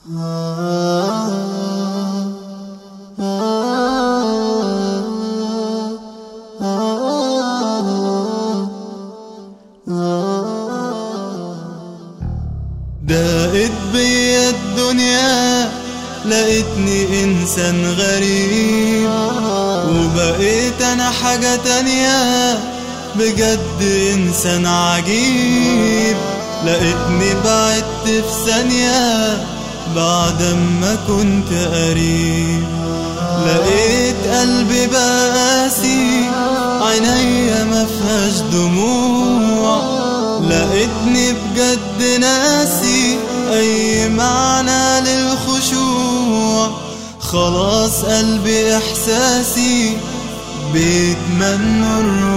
دقت بيا الدنيا لقيتني انسان غريب وبقيت انا حاجة تانية بجد انسان عجيب لقيتني بعدت في ثانية بعد ما كنت قريب لقيت قلبي بقى قاسي عينيا ما فيهاش دموع لقيتني بجد ناسي اي معنى للخشوع خلاص قلبي احساسي بيتمنى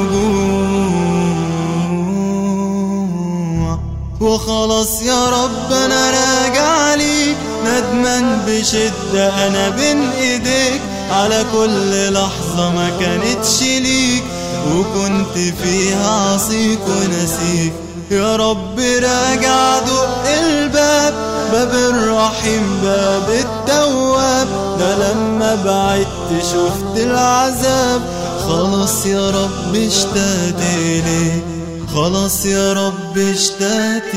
الرجوع وخلاص يا رب انا راجع ليك ندمان بشدة انا بين ايديك على كل لحظة ما كانتش ليك وكنت فيها عصيك ونسيك يا رب راجع دق الباب باب الرحيم باب التواب ده لما بعدت شفت العذاب خلاص يا رب اشتقت ليك خلاص يا رب اشتقت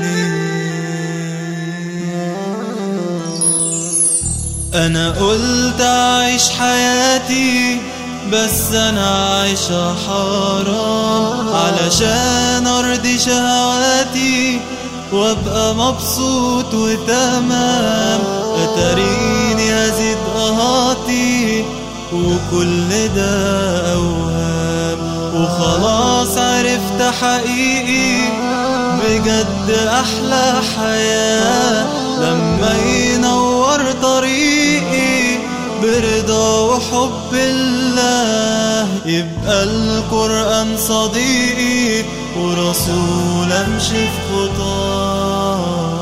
ليك انا قلت اعيش حياتي بس انا عايشة حرام علشان ارضي شهواتي وابقى مبسوط وتمام اتريني ازيد قهاتي وكل ده اوهام وخلاص عرفت حقيقي بجد احلى حياة لما ينور طريقي برضا وحب الله يبقى القرآن صديقي ورسول امشي في خطاه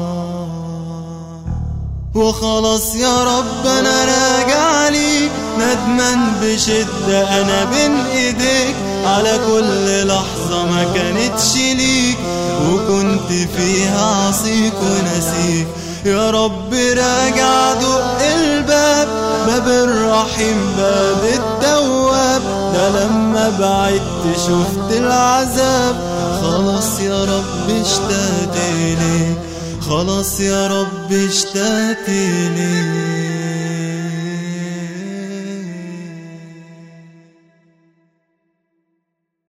وخلاص يا رب انا راجع ليك ندمان بشدة انا بين ايديك على كل لحظة ما كانتش ليك وكنت فيها عصيك ونسيك يا رب راجع دق الباب باب الرحيم باب التواب ده لما بعدت شفت العذاب خلاص يا رب اشتقت ليك خلاص يا رب اشتقت ليك